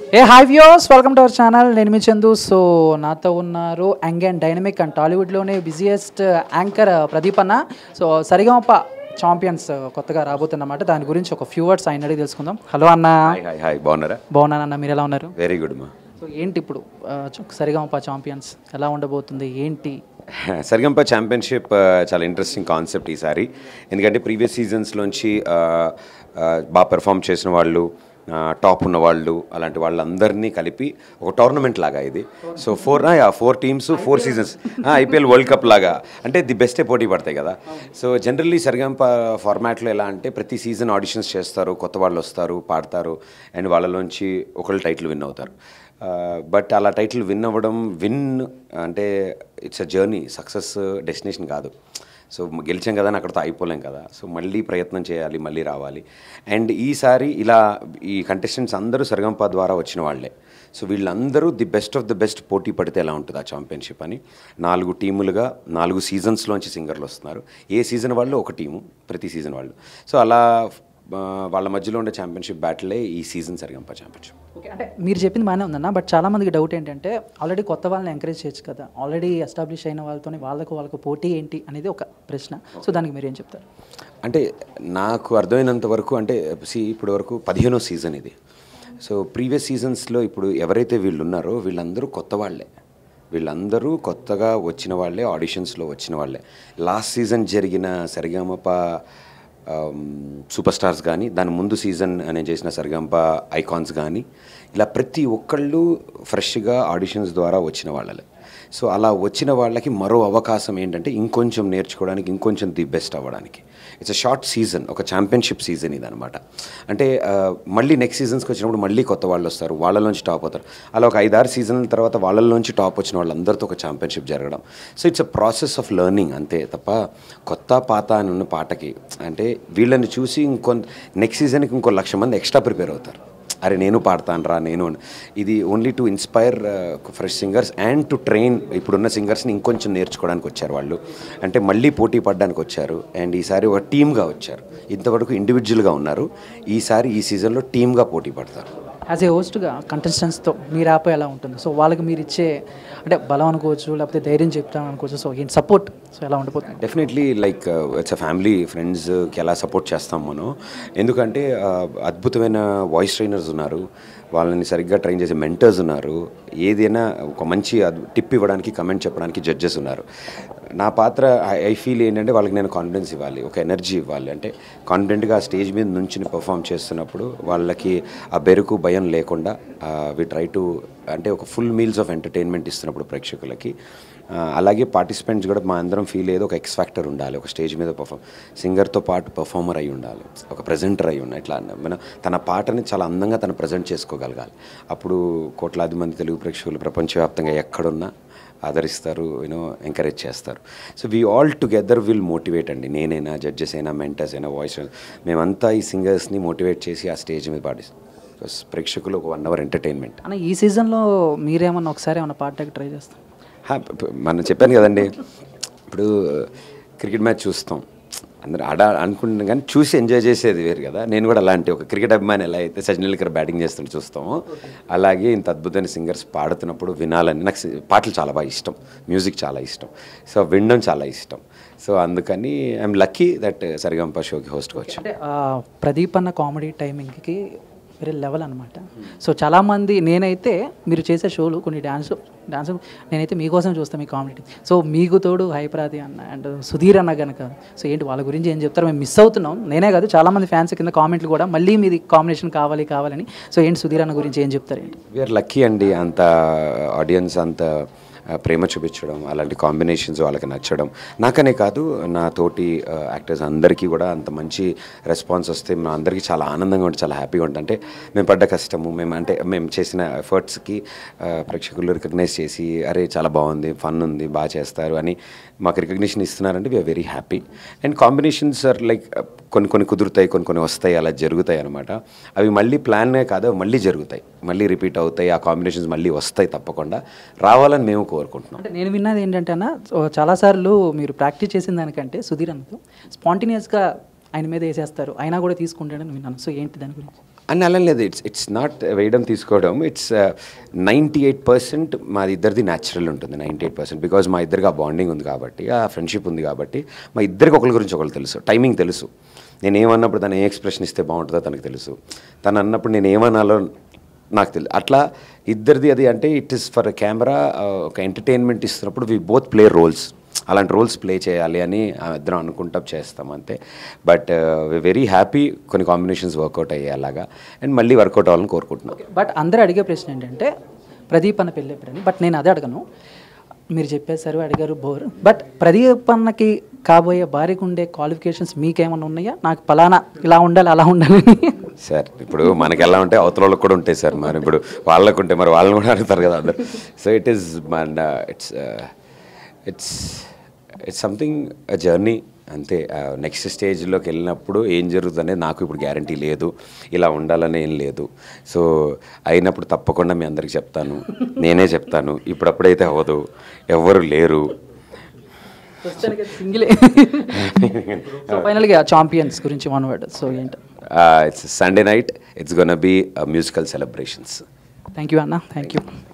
A hi viewers welcome to our channel నేను మీ Chandu so నాతో ఉన్నారు యంగ్ అండ్ డైనమిక్ అండ్ టాలీవుడ్లోనే బిజియెస్ట్ యాంకర్ ప్రదీప్ అన్న సో సరిగమప ఛాంపియన్స్ కొత్తగా రాబోతున్నమాట దాని గురించి ఒక ఫ్యూ వర్డ్స్ ఆయన అడిగి తెలుసుకుందాం హలో అన్న హాయ్ హాయ్ హాయ్ బాగున్నారా బాగున్నాను అన్న మీరు ఎలా ఉన్నారు వెరీ గుడ్ మా సో ఏంటి ఇప్పుడు ఆ, చు- సరిగమప ఛాంపియన్స్ ఎలా ఉండబోతుంది ఏంటి సరిగంప ఛాంపియన్షిప్ చాలా ఇంట్రెస్టింగ్ కాన్సెప్ట్ ఈసారి ఎందుకంటే ప్రీవియస్ సీజన్స్లోంచి బాగా పెర్ఫామ్ చేసిన వాళ్ళు టాప్ ఉన్న వాళ్ళు అలాంటి వాళ్ళందరినీ కలిపి ఒక టోర్నమెంట్ లాగా ఇది so four four teams four seasons IPL world cup లాగా అంటే ది బెస్టే పోటీ పడతాయి కదా సో జనరల్లీ సరిగంప ఫార్మాట్లో ఎలా అంటే ప్రతి సీజన్ ఆడిషన్స్ చేస్తారు కొత్త వాళ్ళు వస్తారు పాడతారు అండ్ వాళ్ళలోంచి ఒకళ్ళు టైటిల్ విన్ అవుతారు బట్ అలా టైటిల్ విన్ అవ్వడం విన్ అంటే it's a journey success destination కాదు సో గెలిచాం కదా అని అక్కడితో అయిపోలేం కదా సో మళ్ళీ ప్రయత్నం చేయాలి మళ్ళీ రావాలి అండ్ ఈసారి ఇలా ఈ కంటెస్టెంట్స్ అందరూ సరిగంప ద్వారా వచ్చిన వాళ్ళే సో వీళ్ళందరూ the best of the best పోటీ పడితే ఎలా ఉంటుంది ఆ ఛాంపియన్షిప్ అని నాలుగు టీములుగా నాలుగు సీజన్స్లోంచి సింగర్లు వస్తున్నారు ఏ సీజన్ వాళ్ళు ఒక టీము ప్రతి సీజన్ వాళ్ళు సో అలా ఆ, వాళ్ళ మధ్యలో ఉండే ఛాంపియన్షిప్ బ్యాటిలే ఈ సీజన్ సరిగంప ఛాంపియన్షిప్ ఓకే అంటే మీరు చెప్పింది బాగానే ఉందన్న బట్ చాలా మందికి డౌట్ ఏంటంటే ఆల్రెడీ కొత్త వాళ్ళని ఎంకరేజ్ చేయొచ్చు కదా ఆల్రెడీ ఎస్టాబ్లిష్ అయిన వాళ్ళతోని వాళ్ళకు వాళ్ళకు పోటీ ఏంటి అనేది ఒక ప్రశ్న సో దానికి మీరు ఏం చెప్తారు అంటే నాకు అర్థమైనంత వరకు అంటే సి ఇప్పటి వరకు పదిహేనో సీజన్ ఇది సో ప్రీవియస్ సీజన్స్లో ఇప్పుడు ఎవరైతే వీళ్ళు ఉన్నారో వీళ్ళందరూ కొత్త వాళ్ళే వీళ్ళందరూ కొత్తగా వచ్చిన వాళ్ళే ఆడిషన్స్లో వచ్చిన వాళ్ళే లాస్ట్ సీజన్ జరిగిన సరిగమప సూపర్ స్టార్స్ కానీ దాని ముందు సీజన్ నేను చేసిన సరిగంప ఐకాన్స్ కానీ ఇలా ప్రతి ఒక్కళ్ళు ఫ్రెష్గా ఆడిషన్స్ ద్వారా వచ్చిన వాళ్ళే సో అలా వచ్చిన వాళ్ళకి మరో అవకాశం ఏంటంటే ఇంకొంచెం నేర్చుకోవడానికి ఇంకొంచెం ది బెస్ట్ అవ్వడానికి ఇట్స్ అ షార్ట్ సీజన్ ఒక ఛాంపియన్షిప్ సీజన్ ఇదనమాట అంటే ఆ, మళ్ళీ నెక్స్ట్ సీజన్స్కి వచ్చినప్పుడు మళ్ళీ కొత్త వాళ్ళు వస్తారు వాళ్ళలోంచి టాప్ అవుతారు అలా ఒక ఐదారు సీజన్ల తర్వాత వాళ్ళలోంచి టాప్ వచ్చిన వాళ్ళందరితో ఒక ఛాంపియన్షిప్ జరగడం so it's a process of learning అంతే తప్ప కొత్త పాత అని ఉన్న పాటకి అంటే వీళ్ళని చూసి ఇంకొ నెక్స్ట్ సీజన్కి ఇంకో లక్ష మంది ఎక్స్ట్రా ప్రిపేర్ అవుతారు అరే నేను పాడతాను రా నేను అని. ఇది only to inspire fresh singers and to train ఇప్పుడున్న సింగర్స్ని ఇంకొంచెం నేర్చుకోవడానికి వచ్చారు వాళ్ళు అంటే మళ్ళీ పోటీ పడడానికి వచ్చారు అండ్ ఈసారి ఒక టీమ్గా వచ్చారు ఇంతవరకు ఇండివిజువల్గా ఉన్నారు ఈసారి ఈ సీజన్లో టీమ్గా పోటీ పడతారు యాజ్ ఏ హోస్ట్గా కంటెస్టెంట్స్తో మీ ర్యాప్ ఎలా ఉంటుంది సో వాళ్ళకి మీరు ఇచ్చే అంటే బలం అనుకోవచ్చు లేకపోతే ధైర్యం చెప్తాను అనుకోవచ్చు సో ఏంటి సపోర్ట్ సో ఎలా ఉండిపోతుంది definitely like it's a family ఫ్రెండ్స్కి ఎలా సపోర్ట్ చేస్తాం మనం ఎందుకంటే uh, అద్భుతమైన వాయిస్ ట్రైనర్స్ ఉన్నారు వాళ్ళని సరిగ్గా ట్రైన్ చేసే మెంటర్స్ ఉన్నారు ఏదైనా ఒక మంచి టిప్ ఇవ్వడానికి కమెంట్ చెప్పడానికి జడ్జెస్ ఉన్నారు నా పాత్ర ఐ ఫీల్ ఏంటంటే వాళ్ళకి నేను కాన్ఫిడెన్స్ ఇవ్వాలి ఒక ఎనర్జీ ఇవ్వాలి అంటే కాన్ఫిడెంట్గా స్టేజ్ మీద నుంచి పర్ఫామ్ చేస్తున్నప్పుడు వాళ్ళకి ఆ బెరుకు భయం లేకుండా వి ట్రై టు అంటే ఒక ఫుల్ మీల్స్ ఆఫ్ ఎంటర్టైన్మెంట్ ఇస్తున్నప్పుడు ప్రేక్షకులకి ఆ, అలాగే పార్టిసిపెంట్స్ కూడా మా అందరం ఫీల్ ఏదో ఒక ఎక్స్ ఫ్యాక్టర్ ఉండాలి ఒక స్టేజ్ మీద పర్ఫామ్ సింగర్తో పాటు పర్ఫార్మర్ అయి ఉండాలి ఒక ప్రజెంటర్ అయి ఉండాలి ఇట్లా మన తన పాటని చాలా అందంగా తను ప్రజెంట్ చేసుకోగలగాలి అప్పుడు కోట్లాది మంది తెలుగు ప్రేక్షకులు ప్రపంచవ్యాప్తంగా ఎక్కడున్నా ఆదరిస్తారు యూనో ఎంకరేజ్ చేస్తారు so we all together will motivate అండి నేనైనా జడ్జెస్ అయినా మెంటర్స్ అయినా వాయిస్ మేమంతా ఈ సింగర్స్ని మోటివేట్ చేసి ఆ స్టేజ్ మీద పాటిస్తాం Because ప్రేక్షకులు ఒక వన్ అవర్ ఎంటర్టైన్మెంట్ అన్న ఈ సీజన్లో మీరేమన్నా ఒకసారి ఏమన్నా పాడటానికి ట్రై చేస్తాం హా, ప- మనం చెప్పాను కదండి ఇప్పుడు క్రికెట్ మ్యాచ్ చూస్తాం అందరూ ఆడ అనుకుంటున్నాం కానీ చూసి ఎంజాయ్ చేసేది వేరు కదా నేను కూడా అలాంటి ఒక క్రికెట్ అభిమాని ఎలా అయితే సచిన్ టెండూల్కర్ బ్యాటింగ్ చేస్తుంటే చూస్తామో అలాగే ఇంత అద్భుతమైన సింగర్స్ పాడుతున్నప్పుడు వినాలని నాకు సి- పాటలు చాలా బాగా ఇష్టం మ్యూజిక్ చాలా ఇష్టం సో వినడం చాలా ఇష్టం సో అందుకని ఐఎమ్ లక్కీ దట్ సరిగంప షోకి హోస్ట్గా వచ్చాను అంటే ఆ, ప్రదీప్ అన్న కామెడీ టైమింగ్కి వేరే లెవెల్ అనమాట సో చాలామంది నేనైతే మీరు చేసే షోలు కొన్ని డ్యాన్స్ డ్యాన్స్ నేనైతే మీకోసం చూస్తాను మీ కామెడీ సో మీకు తోడు హైప్రాది అన్న అండ్ సుధీర్ అన్న కనుక సో ఏంటి వాళ్ళ గురించి ఏం చెప్తారు మేము మిస్ అవుతున్నాం నేనే కాదు చాలామంది ఫ్యాన్స్ కింద కామెంట్లు కూడా మళ్ళీ మీది కాంబినేషన్ కావాలి కావాలని సో ఏంటి సుధీర్ అన్న గురించి ఏం చెప్తారు ఏంటి వీఆర్ లక్కీ అండి అంత ఆడియన్స్ అంత ఆ, ప్రేమ చూపించడం అలాంటి కాంబినేషన్స్ వాళ్ళకి నచ్చడం నాకనే కాదు నా తోటి యాక్టర్స్ అందరికీ కూడా అంత మంచి రెస్పాన్స్ వస్తే మా అందరికీ చాలా ఆనందంగా ఉంటుంది చాలా హ్యాపీగా ఉంటుంది అంటే మేము పడ్డ కష్టము మేము అంటే మేము చేసిన ఎఫర్ట్స్కి ప్రేక్షకులు రికగ్నైజ్ చేసి అరే చాలా బాగుంది ఫన్ ఉంది బాగా చేస్తారు అని మాకు రికగ్నిషన్ ఇస్తున్నారంటే we are very happy and combinations are like కొన్ని కొన్ని కుదురుతాయి కొన్ని కొన్ని వస్తాయి అలా జరుగుతాయి అనమాట అవి మళ్ళీ ప్లాన్నే కాదు అవి మళ్ళీ జరుగుతాయి మళ్ళీ రిపీట్ అవుతాయి ఆ కాంబినేషన్స్ మళ్ళీ వస్తాయి తప్పకుండా రావాలని మేము కోరుకుంటున్నాం అంటే నేను విన్నది ఏంటంటే అన్న సో చాలాసార్లు మీరు ప్రాక్టీస్ చేసిన దానికంటే సుధీర్ అన్నతో స్పాంటినియస్గా ఆయన మీద వేసేస్తారు అయినా కూడా తీసుకుంటాడని విన్నాను సో ఏంటి దాని గురించి అని అలా లేదు ఇట్స్ ఇట్స్ నాట్ వేయడం తీసుకోవడం ఇట్స్ నైంటీ ఎయిట్ పర్సెంట్ మాది ఇద్దరిది న్యాచురల్ ఉంటుంది నైంటీ ఎయిట్ పర్సెంట్ బికాజ్ మా ఇద్దరికి ఆ బాండింగ్ ఉంది కాబట్టి ఆ ఫ్రెండ్షిప్ ఉంది కాబట్టి మా ఇద్దరికి ఒకరి గురించి ఒకరు తెలుసు టైమింగ్ తెలుసు నేను ఏమన్నప్పుడు తను ఏ ఎక్స్ప్రెషన్ ఇస్తే బాగుంటుందో తనకు తెలుసు తను అన్నప్పుడు నేను ఏమనాలో నాకు తెలుసు అట్లా ఇద్దరిది అది అంటే ఇట్ ఇస్ ఫర్ కెమెరా ఒక ఎంటర్టైన్మెంట్ ఇస్తున్నప్పుడు వి బోత్ ప్లే రోల్స్ అలాంటి రోల్స్ ప్లే చేయాలి అని ఆ ఇద్దరం అనుకుంటా చేస్తాం అంతే బట్ వెరీ హ్యాపీ కొన్ని కాంబినేషన్స్ వర్కౌట్ అయ్యాయి అలాగా అండ్ మళ్ళీ వర్కౌట్ అవ్వాలని కోరుకుంటున్నాం బట్ అందరూ అడిగే ప్రశ్న ఏంటంటే ప్రదీప్ అన్న పెళ్ళి ఎప్పుడని బట్ నేను అదే అడగను మీరు చెప్పేశారు అడిగారు బోర్ బట్ ప్రదీప్ అన్నకి కాబోయే భార్యకు ఉండే క్వాలిఫికేషన్స్ మీకేమైనా ఉన్నాయా నాకు పలానా ఇలా ఉండాలి అలా ఉండాలని సార్ ఇప్పుడు మనకి ఎలా ఉంటే అవతల వాళ్ళకి కూడా ఉంటాయి సార్ మరి ఇప్పుడు వాళ్ళకు ఉంటే మరి వాళ్ళని కూడా అడుగుతారు కదా అందరు సో ఇట్ ఈస్ మన it's it's it's something a journey అంతే నెక్స్ట్ స్టేజ్లోకి వెళ్ళినప్పుడు ఏం జరుగుతుందనేది నాకు ఇప్పుడు గ్యారంటీ లేదు ఇలా ఉండాలని ఏం లేదు సో అయినప్పుడు తప్పకుండా మీ అందరికి చెప్తాను నేనే చెప్తాను ఇప్పుడప్పుడైతే అవ్వదు ఎవ్వరు లేరు సింగిలే సో ఫైనల్గా చాంపియన్స్ గురించి వన్ వర్డ్ సో ఏంటి it's Sunday night it's gonna be musical celebrations thank you అన్న థ్యాంక్ యూ